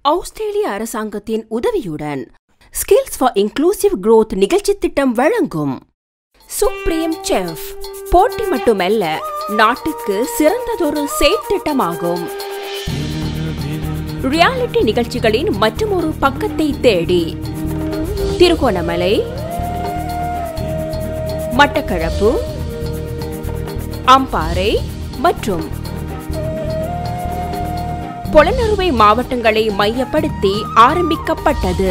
ஆஸ்திரேலிய அரசாங்கத்தின் உதவியுடன் skills for inclusive growth நிகழ்ச்சி திட்டம் வழங்கும் சுப்ரீம் செஃப் போட்டி மட்டுமல்ல நாட்டுக்கு சிறந்ததொரு செயற்திட்டமாகும் ரியாலிட்டி நிகழ்ச்சிகளின் மற்றுமொரு பக்கத்தை தேடி திருகோணமலை மட்டக்களப்பு அம்பாறை மற்றும் பொலனறுவை மாவட்டங்களை மையப்படுத்தி ஆரம்பிக்கப்பட்டது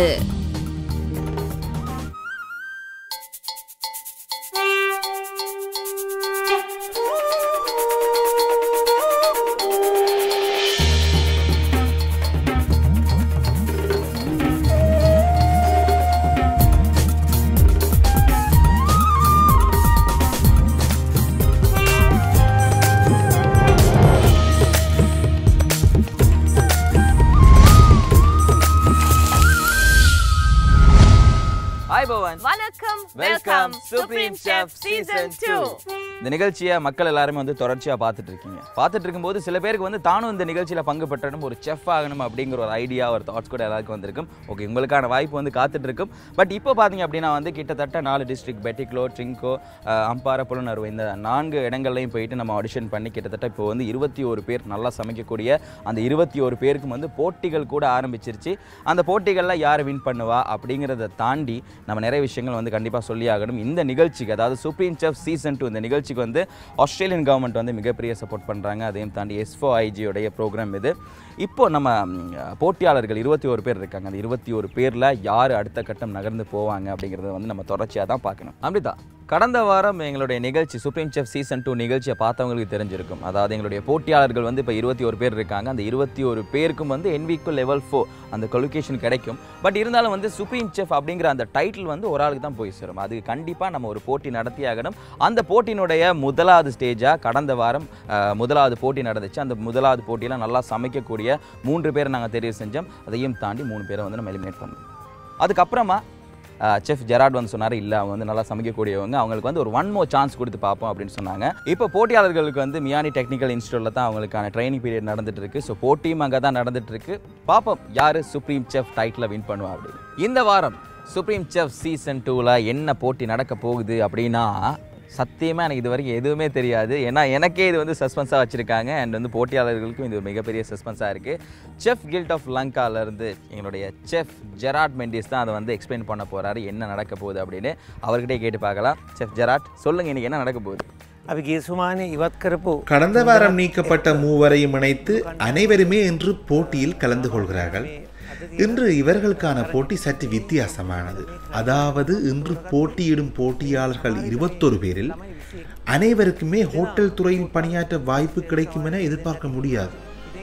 ஹாய் பவன் வணக்கம் welcome supreme chef season two இந்த நிகழ்ச்சியை மக்கள் எல்லாருமே வந்து தொடர்ச்சியாக பார்த்துட்டு இருக்கீங்க பார்த்துட்டு இருக்கும்போது சில பேருக்கு வந்து தானும் இந்த நிகழ்ச்சியில் பங்கு பெற்றணும் ஒரு செஃப் ஆகணும் அப்படிங்கிற ஒரு ஐடியா ஒரு தாட்ஸ் கூட எல்லாருக்கும் வந்திருக்கும் ஓகே உங்களுக்கான வாய்ப்பு வந்து காத்துட்டு இருக்கும் பட் இப்போ பார்த்தீங்க அப்படின்னா வந்து கிட்டத்தட்ட நாலு டிஸ்ட்ரிக்ட் பெட்டிக்லோ ட்ரிங்கோ அம்பாறை புலனறுவை இந்த நான்கு இடங்கள்லையும் போயிட்டு நம்ம ஆடிஷன் பண்ணி கிட்டத்தட்ட இப்போ வந்து இருபத்தி ஒரு பேர் நல்லா சமைக்கக்கூடிய அந்த இருபத்தி ஒரு பேருக்கும் வந்து போட்டிகள் கூட ஆரம்பிச்சிருச்சு அந்த போட்டிகளில் யார் வின் பண்ணுவா அப்படிங்கிறத தாண்டி நம்ம நிறைய விஷயங்கள் வந்து கண்டிப்பாக சொல்லி ஆகணும் இந்த நிகழ்ச்சிக்கு அதாவது சுப்ரீம் செஃப் சீசன் டூ இந்த நிகழ்ச்சிக்கு வந்து ஆஸ்திரேலியன் கவர்மெண்ட் வந்து மிகப்பெரிய சப்போர்ட் பண்ணுறாங்க அதையும் தாண்டி எஸ்ஃபோ ஐஜியோடைய ப்ரோக்ராம் இது இப்போ நம்ம ம், போட்டியாளர்கள் இருபத்தி ஒரு பேர் இருக்காங்க அந்த இருபத்தி ஒரு பேரில் யார் அடுத்த கட்டம் நகர்ந்து போவாங்க அப்படிங்கிறத வந்து நம்ம தொடர்ச்சியாக தான் பார்க்கணும் அம்ரிதா கடந்த வாரம் எங்களுடைய நிகழ்ச்சி சுப்ரீம் செஃப் சீசன் டூ நிகழ்ச்சியை பார்த்தவங்களுக்கு தெரிஞ்சிருக்கும் அதாவது எங்களுடைய போட்டியாளர்கள் வந்து இப்போ இருபத்தி ஒரு பேர் இருக்காங்க அந்த இருபத்தி ஒரு பேருக்கும் வந்து என்விக்கு லெவல் ஃபோர் அந்த கொலிகேஷன் கிடைக்கும் பட் இருந்தாலும் வந்து சுப்ரீம் செஃப் அப்படிங்கிற அந்த டைட்டில் வந்து ஒரு ஆளுக்கு தான் போய் சேரும் அது கண்டிப்பாக நம்ம ஒரு போட்டி நடத்தி ஆகணும் அந்த போட்டியினுடைய முதலாவது ஸ்டேஜாக கடந்த வாரம் அஹ், முதலாவது போட்டி நடந்துச்சு அந்த முதலாவது போட்டியில் நல்லா சமைக்கக்கூடிய மூன்று பேரை நாங்கள் தெரிவு செஞ்சோம் அதையும் தாண்டி மூணு பேரை வந்து நம்ம எலிமினேட் பண்ணோம் அதுக்கப்புறமா செஃப் ஜெராட் வந்து சொன்னார் இல்லை அவங்க வந்து நல்லா சமைக்கக்கூடியவங்க அவங்களுக்கு வந்து ஒரு ஒன் மோ சான்ஸ் கொடுத்து பார்ப்போம் அப்படின்னு சொன்னாங்க இப்போ போட்டியாளர்களுக்கு வந்து மியானி டெக்னிக்கல் இன்ஸ்டியூட்டில் தான் அவங்களுக்கான ட்ரைனிங் பீரியட் நடந்துட்டு இருக்கு ஸோ போட்டியும் அங்கே தான் நடந்துட்டு இருக்கு பார்ப்போம் யார் சுப்ரீம் செஃப் டைட்டில் வின் பண்ணுவா அப்படின்னு இந்த வாரம் சுப்ரீம் செஃப் சீசன் டூவில் என்ன போட்டி நடக்க போகுது அப்படின்னா சத்தியமாக எனக்கு இது வரைக்கும் எதுவுமே தெரியாது ஏன்னா எனக்கே இது வந்து சஸ்பென்ஸாக வச்சுருக்காங்க அண்ட் வந்து போட்டியாளர்களுக்கும் இது ஒரு மிகப்பெரிய சஸ்பென்ஸாக இருக்குது செஃப் கில்ட் ஆஃப் லங்காலேருந்து எங்களுடைய செஃப் ஜெராட் மெண்டிஸ் தான் அதை வந்து எக்ஸ்பிளைன் பண்ண போகிறாரு என்ன நடக்க போகுது அப்படின்னு அவர்கிட்டே கேட்டு பார்க்கலாம் செஃப் ஜெராட் சொல்லுங்கள் இன்றைக்கி என்ன நடக்க போகுது අපි ගේසුමානය ඉවත් කරපු கடந்த வாரம் நீக்கப்பட்ட மூவரையும் இணைத்து அனைவருமே இன்று போட்டியில் கலந்து கொள்கிறார்கள் இன்று இவர்களுக்கான போட்டி சற்று வித்தியாசமானது அதாவது இன்று போட்டியிடும் போட்டியாளர்கள் இருபத்தொரு பேரில் அனைவருக்குமே ஹோட்டல் துறையில் பணியாற்ற வாய்ப்பு கிடைக்கும் என எதிர்பார்க்க முடியாது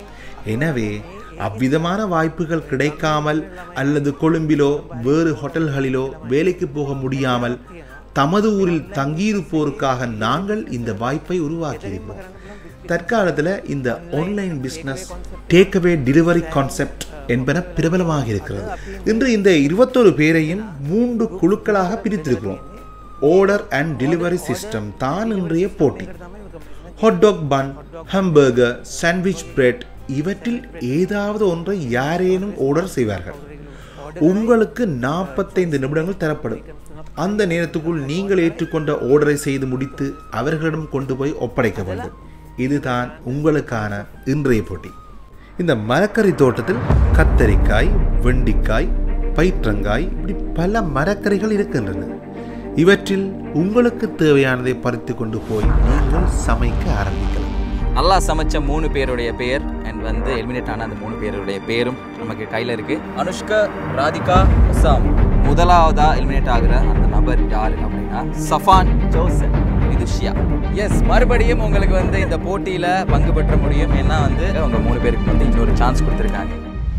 எனவே அவ்விதமான வாய்ப்புகள் கிடைக்காமல் அல்லது கொழும்பிலோ வேறு ஹோட்டல்களிலோ வேலைக்கு போக முடியாமல் தமது ஊரில் தங்கியிருப்போருக்காக நாங்கள் இந்த வாய்ப்பை உருவாக்கியிருக்கிறோம் தற்காலத்தில் இந்த online business takeaway delivery concept என்பன பிரபலமாக இருக்கிறது இன்று இந்த இருபத்தொரு பேரையும் மூன்று குழுக்களாக பிரித்திருக்கிறோம் ஆர்டர் அண்ட் டெலிவரி சிஸ்டம் தான் இன்றைய போட்டி hotdog bun hamburger sandwich bread இவற்றில் ஏதாவது ஒன்றை யாரேனும் ஆர்டர் செய்வார்கள் உங்களுக்கு நாற்பத்தைந்து நிமிடங்கள் தரப்படும் அந்த நேரத்துக்குள் நீங்கள் ஏற்றுக்கொண்ட ஆர்டரை செய்து முடித்து அவர்களிடம் கொண்டு போய் ஒப்படைக்க வேண்டும் இதுதான் உங்களுக்கான இன்றைய போட்டி இந்த மரக்கறி தோட்டத்தில் கத்தரிக்காய் வெண்டிக்காய் பயிற்றங்காய் இப்படி பல மரக்கறிகள் இருக்கின்றன இவற்றில் உங்களுக்கு தேவையானதை பறித்து கொண்டு போய் நீங்கள் சமைக்க ஆரம்பிக்கலாம் நல்லா சமைச்ச மூணு பேருடைய பேர் அண்ட் வந்து எலிமினேட் ஆன அந்த மூணு பேருடைய பேரும் நமக்கு கையில் இருக்கு அனுஷ்கா ராதிகா அசாம் முதலாவதா எலிமினேட் ஆகுற அந்த நபர் யார் அப்படின்னா சஃபான் ஜோசப் விதுஷியா எஸ் மறுபடியும் உங்களுக்கு வந்து இந்த போட்டியில பங்கு பெற்ற முடியும் ஏன்னா வந்து அவங்க மூணு பேருக்கு வந்து இன்னொரு சான்ஸ் கொடுத்துருக்காங்க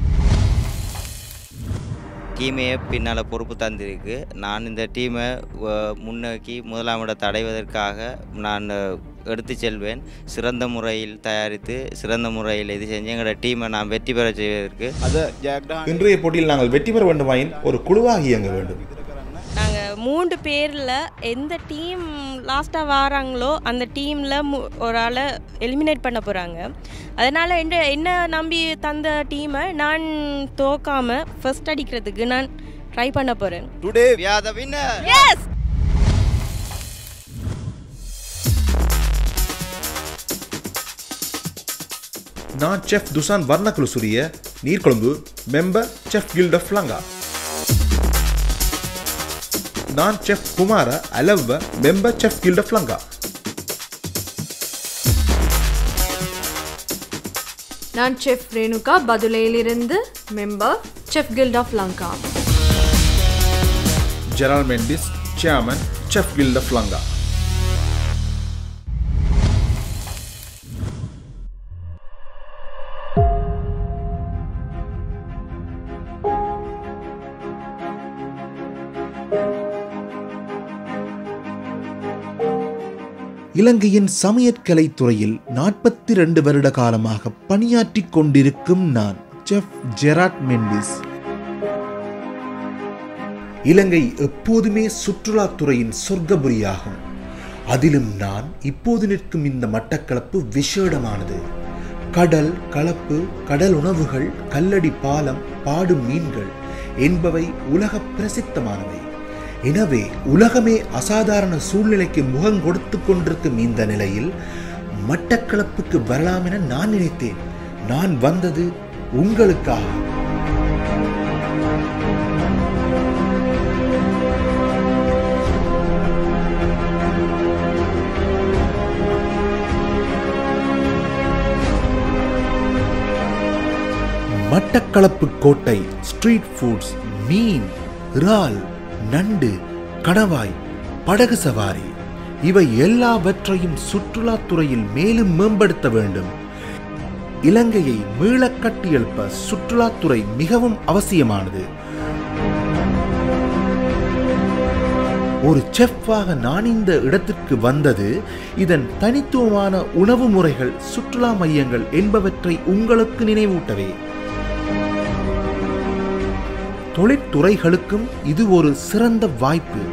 டீமையே பின்னால் பொறுப்பு தந்திருக்கு நான் இந்த டீமை அஹ், முன்னோக்கி முதலாம் இடத்தை அடைவதற்காக நான் எடுத்து செல்வேன் சிறந்த முறையில் தயாரித்து சிறந்த முறையில் இது செஞ்சு எங்களோட டீமை நான் வெற்றி பெற செய்வதற்கு இன்றைய போட்டியில் நாங்கள் வெற்றி பெற வேண்டுமாயின் ஒரு குழுவாக இயங்க வேண்டும் நாங்கள் மூன்று பேரில் எந்த டீம் லாஸ்ட்டாக வராங்களோ அந்த டீமில் ஒரு ஆளை எலிமினேட் பண்ண போகிறாங்க அதனால் என்ன என்ன நம்பி தந்த டீமை நான் தோக்காமல் ஃபர்ஸ்ட் அடிக்கிறதுக்கு நான் ட்ரை பண்ண போகிறேன் today we are the winner yes நான் chef Dushan Warnakulasuriya Neerkozhumbu member chef guild of Lanka நான் chef Kumara Alawwa member chef guild of Lanka நான் செஃப் ரேணுகா பதுலையிலிருந்து member chef guild of Lanka Gerald Mendis chairman chef guild of Lanka இலங்கையின் சமையற்கலை துறையில் நாற்பத்தி ரெண்டு வருட காலமாக பணியாற்றிக் கொண்டிருக்கும் நான் செஃப் ஜெராட் மெண்டிஸ் இலங்கை எப்போதுமே சுற்றுலாத்துறையின் சொர்க்கபுரியாகும் அதிலும் நான் இப்போது நிற்கும் இந்த மட்டக்களப்பு விசேடமானது கடல் கலப்பு கடல் உணவுகள் கல்லடி பாலம் பாடும் மீன்கள் என்பவை உலக பிரசித்தமானவை எனவே உலகமே அசாதாரண சூழ்நிலைக்கு முகம் கொடுத்து கொண்டிருக்கும் இந்த நிலையில் மட்டக்களப்புக்கு வரலாம் என நான் நினைத்தேன் நான் வந்தது உங்களுக்காக மட்டக்களப்பு கோட்டை ஸ்ட்ரீட் ஃபுட்ஸ் மீன் இறால் நண்டு கணவாய் படகு சவாரி இவை எல்லாவற்றையும் சுற்றுலாத்துறையில் மேலும் மேம்படுத்த வேண்டும் இலங்கையை மீளக் கட்டியெழுப்ப சுற்றுலாத்துறை மிகவும் அவசியமானது ஒரு செஃப்பாக நான் இந்த இடத்திற்கு வந்தது இதன் தனித்துவமான உணவு முறைகள் சுற்றுலா மையங்கள் என்பவற்றை உங்களுக்கு நினைவூட்டவே தொழிற்துறைகளுக்கும் இது ஒரு சிறந்த வாய்ப்பு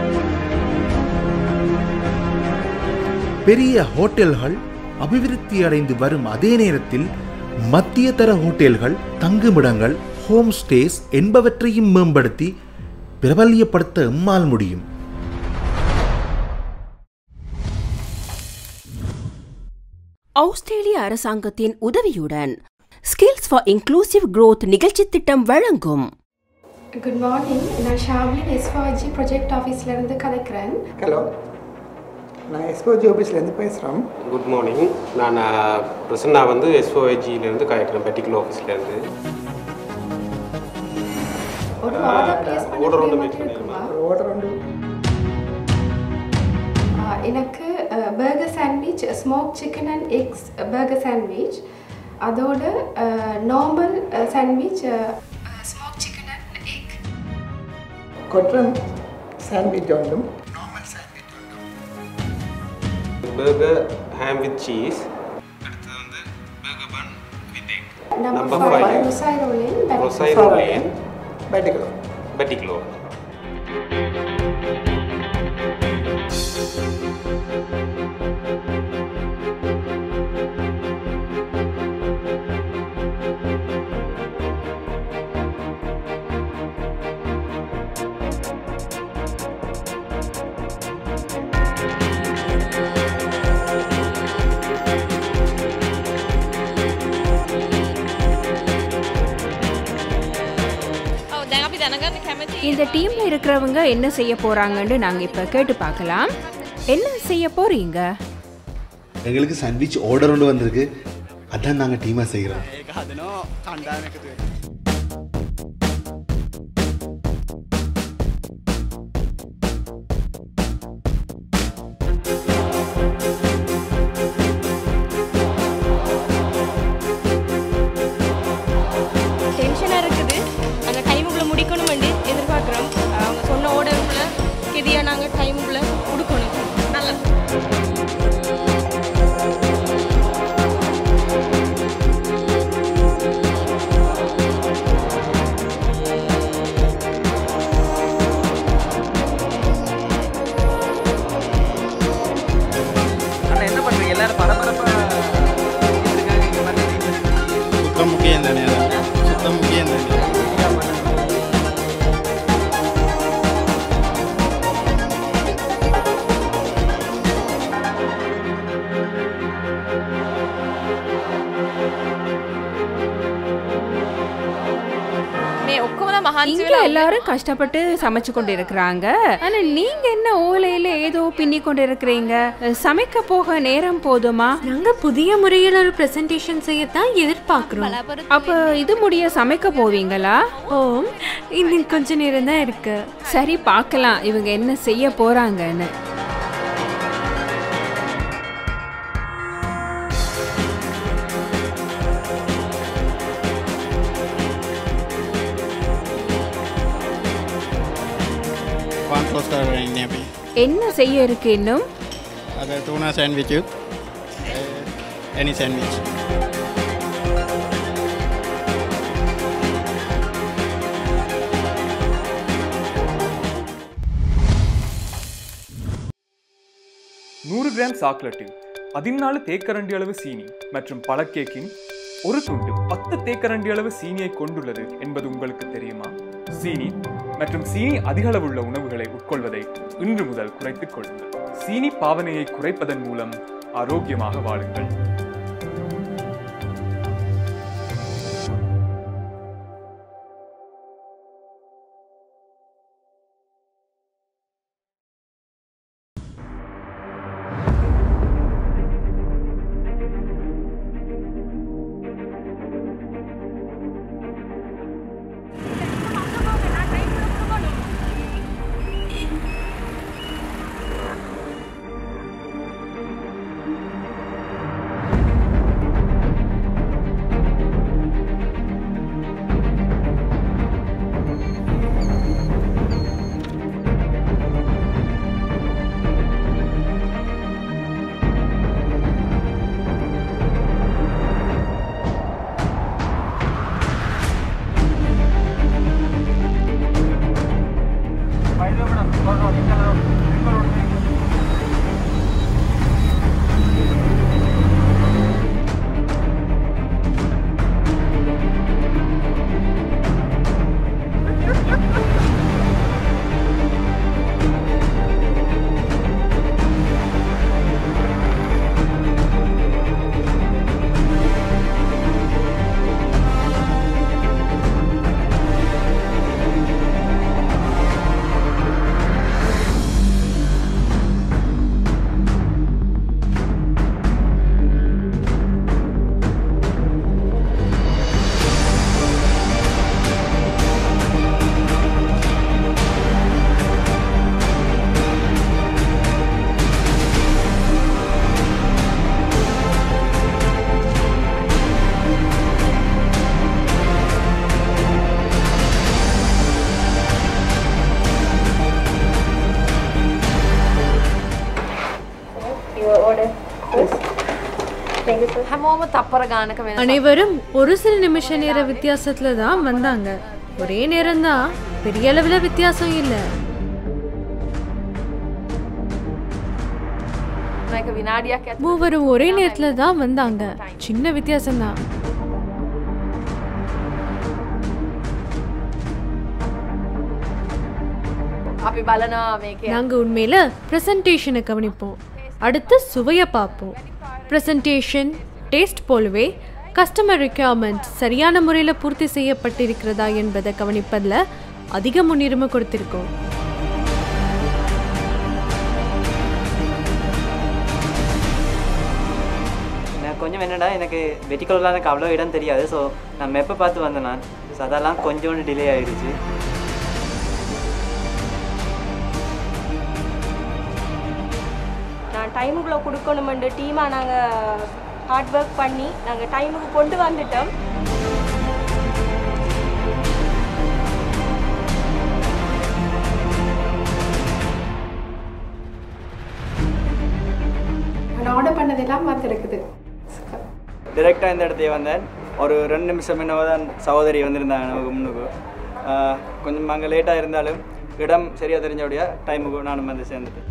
பெரிய ஹோட்டல்கள் அபிவிருத்தி அடைந்து வரும் அதே நேரத்தில் மத்திய தர ஹோட்டல்கள் தங்குமிடங்கள் ஹோம் ஸ்டேஸ் என்பவற்றையும் மேம்படுத்தி பிரபல்யப்படுத்த எம்மால் முடியும் ஆஸ்திரேலிய அரசாங்கத்தின் உதவியுடன் ஸ்கில்ஸ் ஃபார் இன்க்ளூசிவ் growth நிகழ்ச்சி திட்டம் வழங்கும் குட் மார்னிங் நான் ஷாம்லின் எஸ்வாஜி ப்ராஜெக்ட் ஆஃபீஸ்லேருந்து கலைக்கிறேன் ஹலோ நான் எஸ்ஓஜி ஆஃபீஸ்லேருந்து பேசுகிறோம் குட் மார்னிங் நான் பிரசன்னா வந்து எஸ்ஓஐஜிலேருந்து கலெக்டர் பர்டிகுலர் ஆஃபீஸ்லேருந்து ஒரு ஆர்டர் பிளேஸ் order ஒன்று பண்ண make இருக்குமா ஒரு ஓட்டர் உண்டு ஆ, எனக்கு burger sandwich smoke chicken and eggs burger sandwich அதோட normal sandwich smoke chicken and egg கொட்டன் சாண்ட்விச் உண்டும் பர்கர் ஹேம் வித் சீஸ் அடுத்தது வந்து burger bun with egg number Number five five. ரொசாய் ரோலின் ரொசாய் ரோலேன் பேட்டிக்கலோ பெட்டிக்லோ දැන් අපි දැනගන්න කැමති இந்த டீம்ல இருக்கிறவங்க என்ன செய்ய போறாங்கன்னு நாங்க இப்ப கேட்டு பார்க்கலாம் என்ன செய்ய போறீங்க எங்களுக்கு சாண்ட்விச் ஆர்டர் ஒன்று வந்திருக்கு அதான் நாங்கள் டீமாக செய்கிறோம் டென்ஷனாக இருக்குது அந்த டைமுக்குள்ளே முடிக்கணுமெண்டு எதிர்பார்க்குறோம் அவங்க சொன்ன ஓர்டருக்குள்ளே கிதியாக நாங்கள் டைமுக்குள்ளே கொடுக்கணும் நல்லது මේ ඔක්කොම මහන්සි இங்க எல்லாரும் கஷ்டப்பட்டு சமைச்சு கொண்டு இருக்கிறாங்க ஆனா நீங்க என்ன ஓலையில ஏதோ பின்னி கொண்டு இருக்கிறீங்க சமைக்க போக நேரம் போதுமா நாங்க புதிய முறையில் ஒரு பிரசன்டேஷன் செய்யத்தான் எதிர்பார்க்கிறோம் அப்ப இது முடிய சமைக்க போவீங்களா ஓம் இன்னும் கொஞ்ச நேரம் தான் இருக்கு சரி பார்க்கலாம் இவங்க என்ன செய்ய போறாங்கன்னு පාන් පොස්ටර් ඉන්න අපි என்ன செய்ய இருக்கு இன்னும் අද තුනා සැන්විචුත් ඇනි සැන්විච් நூறு கிராம் சாக்லேட்டில் பதினாலு தேக்கரண்டி அளவு சீனி மற்றும் பழக்கேக்கின் ஒரு துண்டு பத்து தேக்கரண்டி அளவு சீனியை கொண்டுள்ளது என்பது உங்களுக்கு தெரியுமா சீனி மற்றும் சீனி அதிக அளவுள்ள உணவுகளை உட்கொள்வதை இன்று முதல் குறைத்துக் கொள்ளுங்கள் சீனி பாவனையை குறைப்பதன் மூலம் ஆரோக்கியமாக வாழுங்கள் හැමෝම තප්පර ගානක වෙන அனைவரும் ஒரு சில நிமிஷ நேர வித்தியாசத்துல தான் வந்தாங்க ஒரே நேரம் தான் பெரிய அளவுல வித்தியாசம் இல்ல එක විනාඩියක් ඇත மூவரும் ஒரே நேரத்துல தான் வந்தாங்க சின்ன வித்தியாசம் தான் අපි බලනවා මේක நாங்க உண்மையில பிரசன்டேஷனை கவனிப்போம் அடுத்து சுவையை பார்ப்போம் பிரசன்டேஷன் டேஸ்ட் போலவே கஸ்டமர் ரெக்யர்மெண்ட் சரியான முறையில் பூர்த்தி செய்யப்பட்டிருக்கிறதா என்பதை கவனிப்பதில் அதிக முன்னுரிமை கொடுத்திருக்கோம் நான் கொஞ்சம் என்னடா எனக்கு வெட்டிக்குள்ள எனக்கு அவ்வளோ இடம் தெரியாது ஸோ நான் மெப்பை பார்த்து வந்தேன் நான் ஸோ அதெல்லாம் கொஞ்சோண்டு டிலே ஆயிடுச்சு நான் டைமுக்குள்ளே கொடுக்கணுமெண்டு டீமாக நாங்கள் ஹார்ட் ஒர்க் பண்ணி நாங்கள் டைமுக்கு கொண்டு வந்துட்டோம் நான் ஆர்டர் பண்ணதெல்லாம் வந்திருக்குது டிரெக்டாக இந்த இடத்துக்கு வந்தேன் ஒரு ரெண்டு நிமிஷம் என்னவோ தான் சகோதரி வந்திருந்தாங்க நமக்கு முன்னுக்கு ஆஹ் கொஞ்சம் அங்கே லேட்டாக இருந்தாலும் இடம் சரியாக தெரிஞ்சபடியா டைமுக்கு நானும் வந்து சேர்ந்துட்டேன்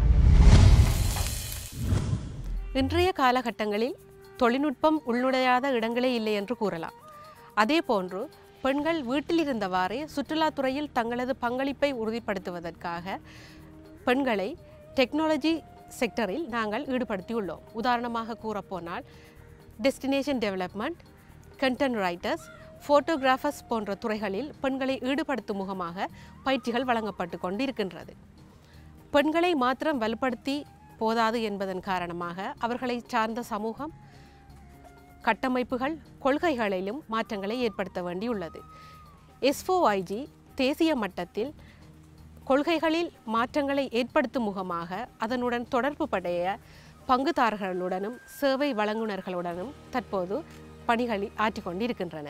இன்றைய காலகட்டங்களில் தொழில்நுட்பம் உள்நுழையாத இடங்களே இல்லை என்று கூறலாம் அதேபோன்று பெண்கள் வீட்டில் இருந்தவாறே சுற்றுலாத்துறையில் தங்களது பங்களிப்பை உறுதிப்படுத்துவதற்காக பெண்களை டெக்னாலஜி செக்டரில் நாங்கள் ஈடுபடுத்தியுள்ளோம் உதாரணமாக கூறப்போனால் destination development content writers photographers போன்ற துறைகளில் பெண்களை ஈடுபடுத்தும் முகமாக பயிற்சிகள் வழங்கப்பட்டு கொண்டிருக்கின்றது பெண்களை மாத்திரம் வலுப்படுத்தி போதாது என்பதன் காரணமாக அவர்களை சார்ந்த சமூகம் கட்டமைப்புகள் கொள்கைகளிலும் மாற்றங்களை ஏற்படுத்த வேண்டியுள்ளது எஸ்ஓஐஜி தேசிய மட்டத்தில் கொள்கைகளில் மாற்றங்களை ஏற்படுத்தும் முகமாக அதனுடன் தொடர்பு படைய பங்குதாரர்களுடனும் சேவை வழங்குனர்களுடனும் தற்போது பணிகளை ஆற்றிக்கொண்டிருக்கின்றன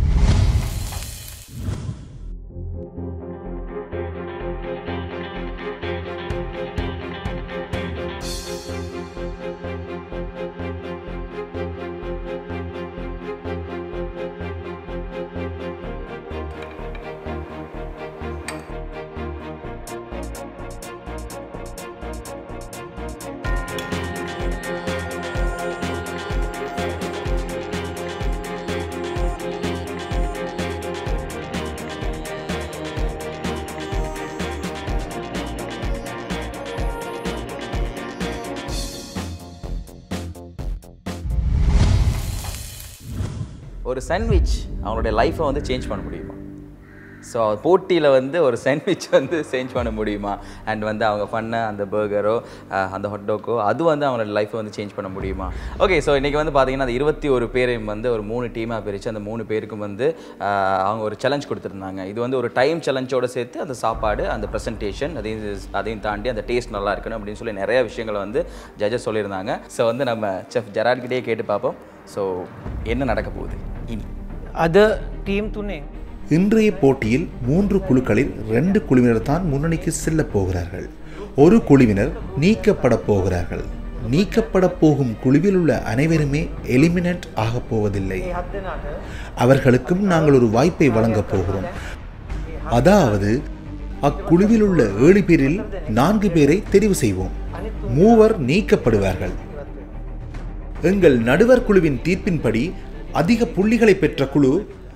ஒரு சாண்ட்விச் அவங்களுடைய லைஃப்பை வந்து சேஞ்ச் பண்ண முடியுமா ஸோ போட்டியில் வந்து ஒரு சாண்ட்விச் வந்து சேஞ்ச் பண்ண முடியுமா அண்ட் வந்து அவங்க பண்ண அந்த பர்கரோ அந்த ஹொட்டோக்கோ அது வந்து அவங்களோட லைஃப்பை வந்து சேஞ்ச் பண்ண முடியுமா ஓகே ஸோ இன்றைக்கி வந்து பார்த்தீங்கன்னா அந்த இருபத்தி ஒரு பேரையும் வந்து ஒரு மூணு டீமாக பிரித்து அந்த மூணு பேருக்கும் வந்து ஆஹ், அவங்க ஒரு சேலஞ்ச் கொடுத்துருந்தாங்க இது வந்து ஒரு டைம் சேலஞ்சோட சேர்த்து அந்த சாப்பாடு அந்த ப்ரெசன்டேஷன் அதையும் அதையும் தாண்டி அந்த டேஸ்ட் நல்லா இருக்கணும் அப்படின்னு சொல்லி நிறைய விஷயங்களை வந்து ஜட்ஜஸ் சொல்லியிருந்தாங்க ஸோ வந்து நம்ம செஃப் ஜெராட்கிட்டே கேட்டு பார்ப்போம் ஸோ என்ன நடக்க போகுது இனி අද ටීම් තුනේ இன்றைய போட்டியில் மூன்று குழுக்களில் ரெண்டு குழுவினர் தான் முன்னணிக்கு செல்ல போகிறார்கள் ஒரு குழுவினர் நீக்கப்பட போகிறார்கள் நீக்கப்பட போகும் குழுவில் உள்ள அனைவருமே எலிமினேட் ஆகப் போவதில்லை அவர்களுக்கும் நாங்கள் ஒரு வாய்ப்பை வழங்கப் போகிறோம் அதாவது அக்குழுவில் உள்ள ஏழு பேரில் நான்கு பேரை தெரிவு செய்வோம் மூவர் நீக்கப்படுவார்கள் எங்கள் நடுவர் குழுவின் தீர்ப்பின்படி அதிக புள்ளிகளை பெற்ற குழு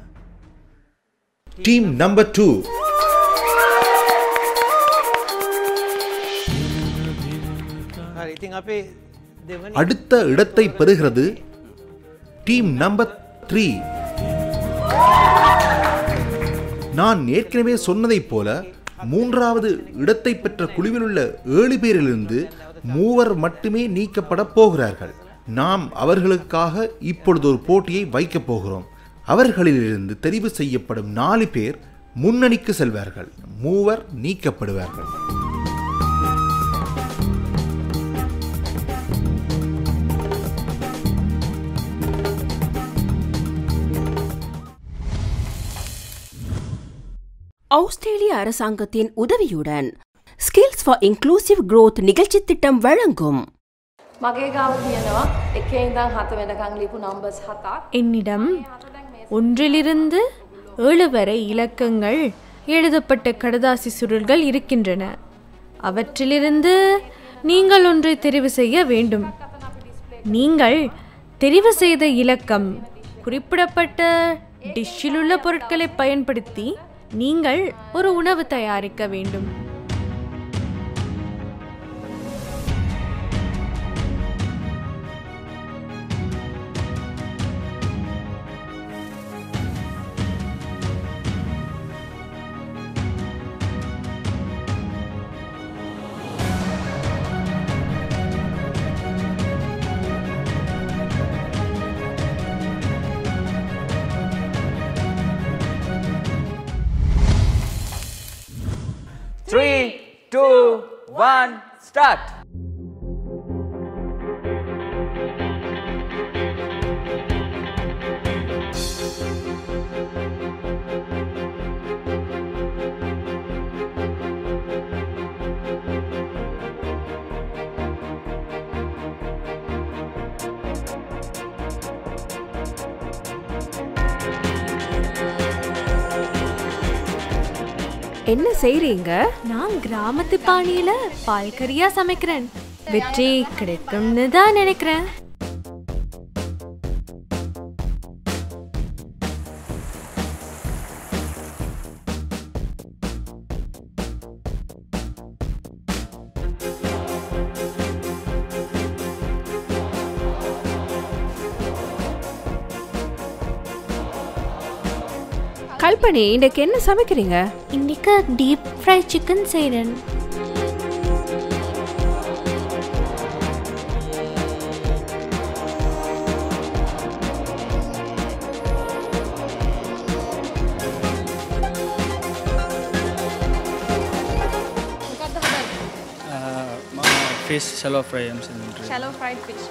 டீம் நம்பர் டூ හරි ඉතින් අපේ දෙවනි அடுத்த இடத்தை பெறுகிறது டீம் நம்பர் த்ரீ நான் ஏற்கனவே சொன்னதைப் போல மூன்றாவது இடத்தை பெற்ற குழுவில் உள்ள ஏழு பேரிலிருந்து மூவர் மட்டுமே நீக்கப்பட போகிறார்கள் நாம் அவர்களுக்காக இப்பொழுது ஒரு போட்டியை வைக்கப் போகிறோம் அவர்களிலிருந்து தெரிவு செய்யப்படும் நாலு பேர் முன்னணிக்கு செல்வார்கள் மூவர் நீக்கப்படுவார்கள் ஆஸ்திரேலிய அரசாங்கத்தின் உதவியுடன் ஸ்கில்ஸ் ஃபார் இன்க்ளூசிவ் growth நிகழ்ச்சி திட்டம் வழங்கும் මගේ ගාව තියෙනවා එකේ ඉඳන් හත වෙනකං ලිපු නම්බර්ස් හතක් என்னிடம் ஒன்றிலிருந்து ஏழு வரை இலக்கங்கள் எழுதப்பட்ட கடதாசி சுருள்கள் இருக்கின்றன அவற்றிலிருந்து நீங்கள் ஒன்றை தெரிவு செய்ய வேண்டும் நீங்கள் தெரிவு செய்த இலக்கம் குறிப்பிடப்பட்ட டிஷ்ஷில் உள்ள பொருட்களை பயன்படுத்தி நீங்கள் ஒரு உணவு தயாரிக்க வேண்டும் த்ரீ டூ ஒன் ஸ்டார்ட் என்ன செய்றீங்க நான் கிராமத்து பாணியில பால்கறியா சமைக்கிறேன் வெற்றி கிடைக்கும்னு தான் நினைக்கிறேன் கல்பனி இன்றைக்கு என்ன சமைக்கிறீங்க இன்னைக்கு டீப் ஃப்ரை சிக்கன் செய்கிறேன் ஃபிஷ் ஷெலோ ஃப்ரை செஞ்சு Shallow fried fish.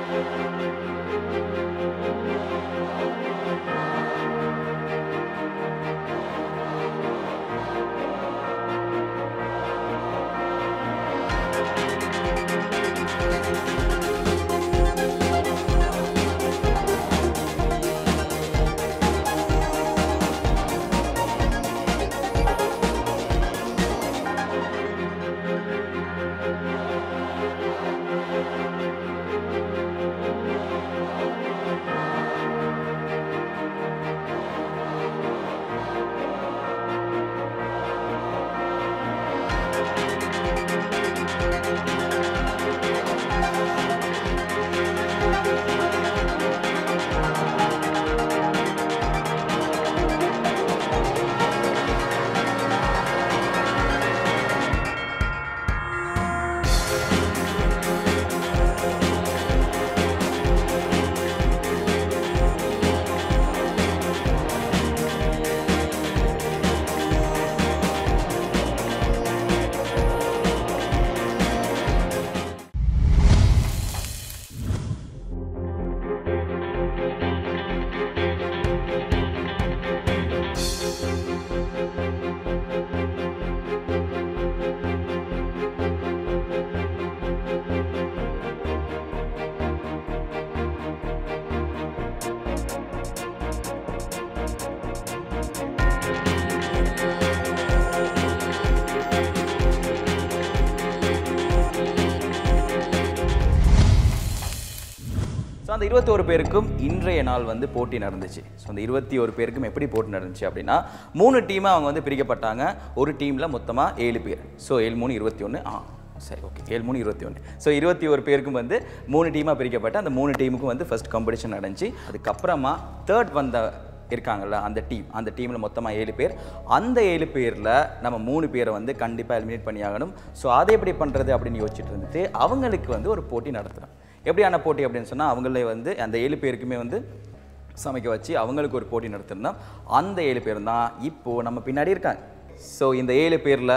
ஸோ அந்த இருபத்தோரு பேருக்கும் இன்றைய நாள் வந்து போட்டி நடந்துச்சு ஸோ அந்த இருபத்தி ஒரு பேருக்கும் எப்படி போட்டி நடந்துச்சு அப்படின்னா மூணு டீமாக அவங்க வந்து பிரிக்கப்பட்டாங்க ஒரு டீமில் மொத்தமாக ஏழு பேர் ஸோ ஏழு மூணு இருபத்தி ஒன்று ஆ சரி ஓகே ஏழு மூணு இருபத்தி ஒன்று ஸோ இருபத்தி ஒரு பேருக்கும் வந்து மூணு டீமாக பிரிக்கப்பட்டு அந்த மூணு டீமுக்கும் வந்து ஃபர்ஸ்ட் காம்படிஷன் நடந்துச்சு அதுக்கப்புறமா தேர்ட் வந்த இருக்காங்கல்ல அந்த டீம் அந்த டீமில் மொத்தமாக ஏழு பேர் அந்த ஏழு பேரில் நம்ம மூணு பேரை வந்து கண்டிப்பாக எலிமினேட் பண்ணி ஆகணும் ஸோ அதை எப்படி பண்ணுறது அப்படின்னு யோசிச்சுட்டு இருந்துட்டு அவங்களுக்கு வந்து ஒரு போட்டி நடத்துகிறோம் எப்படியான போட்டி அப்படின்னு சொன்னால் அவங்களே வந்து அந்த ஏழு பேருக்குமே வந்து சமைக்க வச்சு அவங்களுக்கு ஒரு போட்டி நடத்திருந்தோம் அந்த ஏழு பேர் தான் இப்போது நம்ம பின்னாடி இருக்காங்க ஸோ இந்த ஏழு பேரில்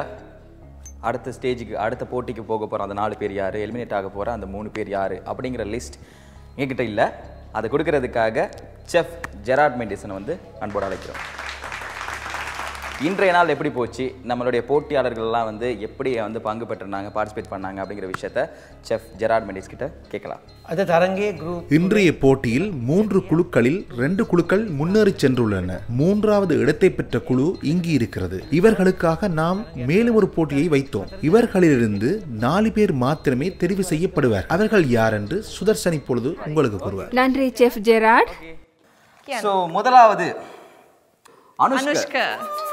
அடுத்த ஸ்டேஜுக்கு அடுத்த போட்டிக்கு போக போகிற அந்த நாலு பேர் யார் எலிமினேட் ஆக போகிற அந்த மூணு பேர் யார் அப்படிங்கிற லிஸ்ட் என்கிட்ட இல்லை அதை கொடுக்கறதுக்காக செஃப் ஜெராட் மெண்டிசனை வந்து அன்போடு அழைக்கிறோம் இன்றைய நாள் எப்படி போச்சு நம்மளுடைய போட்டியாளர்கள்லாம் வந்து எப்படி வந்து பங்கு பெற்றிருந்தாங்க பார்ட்டிசிபேட் பண்ணாங்க அப்படிங்கிற விஷயத்த செஃப் ஜெராட் மெண்டிஸ் கிட்ட கேட்கலாம் අද තරගේ ගරුප් இன்றைய போட்டியில் மூன்று குழுக்களில் ரெண்டு குழுக்கள் முன்னேறி சென்றுள்ளன மூன்றாவது இடத்தை பெற்ற குழு இங்கு இருக்கிறது இவர்களுக்காக நாம் மேலும் ஒரு போட்டியை வைத்தோம் இவர்களிலிருந்து நாலு பேர் மாத்திரமே தெரிவு செய்யப்படுவார் அவர்கள் யார் என்று சுதர்சன் இப்பொழுது உங்களுக்கு கூறுவார் நன்றி செஃப் ஜெராட் ஸோ முதலாவது அனுஷ்கா அனுஷ்கா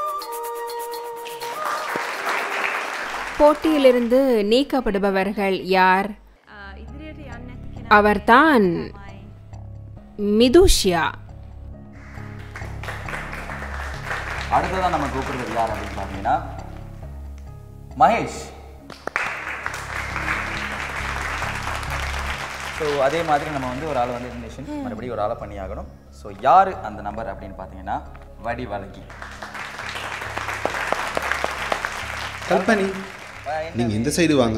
போட்டியிலிருந்து நீக்கப்படுபவர்கள் யார் அவர்தான் மிதுஷியா அடுத்ததான் நம்ம கூப்பிடுறது யார் அப்படின்னு பார்த்தீங்கன்னா மகேஷ் ஸோ அதே மாதிரி நம்ம வந்து ஒரு ஆளை வந்து எலிமினேஷன் மறுபடியும் ஒரு ஆளை பண்ணி ஆகணும் ஸோ யார் அந்த நம்பர் அப்படின்னு பார்த்தீங்கன்னா வடிவழகி கல்பனி நீங்க இந்த சைடு வாங்க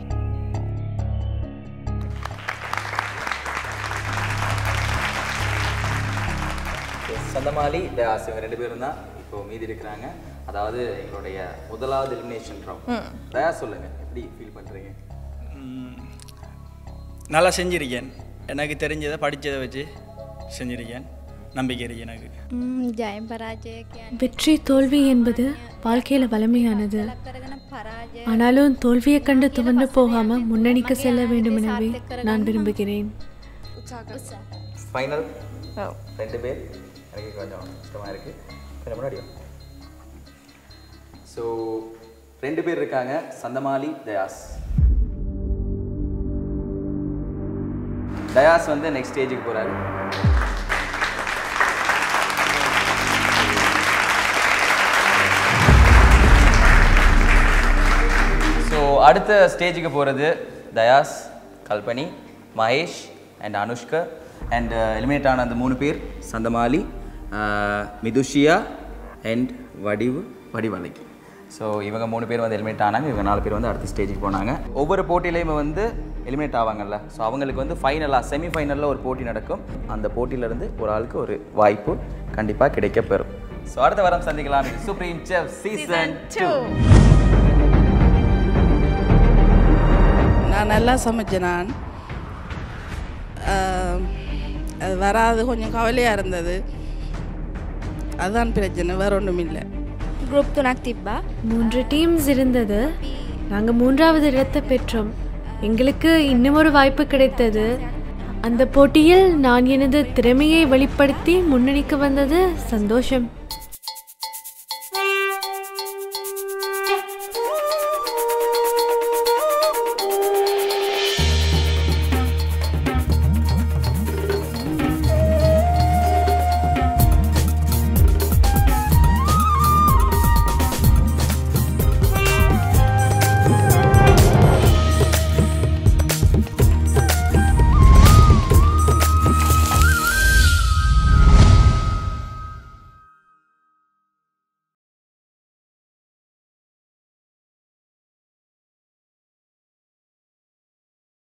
சந்தமாலி தயாஸ் இவங்க ரெண்டு பேரும் தான் இப்போ மீதி இருக்கிறாங்க அதாவது எங்களுடைய முதலாவது எலிமினேஷன் ரவுண்ட் தயா சொல்லுங்க எப்படி ஃபீல் பண்றீங்க நல்லா செஞ்சிருக்கேன் எனக்கு தெரிஞ்சதை படித்ததை வச்சு செஞ்சிருக்கேன் நம்பிக்கை இருக்கு எனக்கு ජයම් පරාජය කියන්න வெற்றி தோல்வி என்பது வாழ்க்கையில வலிமையானது ஆனாலும் தோல்வியை கண்டு துவண்டு போகாம முன்னணிக்கு செல்ல வேண்டும் எனவே நான் விரும்புகிறேன் ஃபைனல் ரெண்டு பேர் எனக்கு கொஞ்சம் கஷ்டமாக இருக்குது கொஞ்சம் முன்னாடி ஸோ ரெண்டு பேர் இருக்காங்க சந்தமாலி தயாஸ் தயாஸ் வந்து நெக்ஸ்ட் ஸ்டேஜுக்கு போகிறாரு அடுத்த ஸ்டேஜுக்கு போகிறது Dayas Kalpani Mahesh and Anushka and eliminate ஆன அந்த மூணு பேர் சந்தமாலி அஹ், மிதுஷியா அண்ட் வடிவு வடிவலைக்கு ஸோ இவங்க மூணு பேர் வந்து எலிமினேட் ஆனாங்க இவங்க நாலு பேர் வந்து அடுத்த ஸ்டேஜுக்கு போனாங்க ஒவ்வொரு போட்டியிலையுமே வந்து எலிமினேட் ஆவாங்கல்ல ஸோ அவங்களுக்கு வந்து ஃபைனலாக செமிஃபைனலில் ஒரு போட்டி நடக்கும் அந்த போட்டியிலேருந்து ஒரு ஆளுக்கு ஒரு வாய்ப்பு கண்டிப்பாக கிடைக்கப்பெறும் ஸோ அடுத்த வாரம் சந்திக்கலாம் இது சுப்ரீம் செஃப் சீசன் டூ நான் நல்லா சமைச்சேன் நான் ஆஹ், அது வராது கொஞ்சம் கவலையாக இருந்தது அதுதான் பிரச்சனை வேற ஒன்றும் இல்லை குரூப் துணாக் திப்பா மூன்று டீம்ஸ் இருந்தது நாங்கள் மூன்றாவது இடத்தை பெற்றோம் எங்களுக்கு இன்னும் ஒரு வாய்ப்பு கிடைத்தது அந்த போட்டியில் நான் எனது திறமையை வெளிப்படுத்தி முன்னணிக்கு வந்தது சந்தோஷம்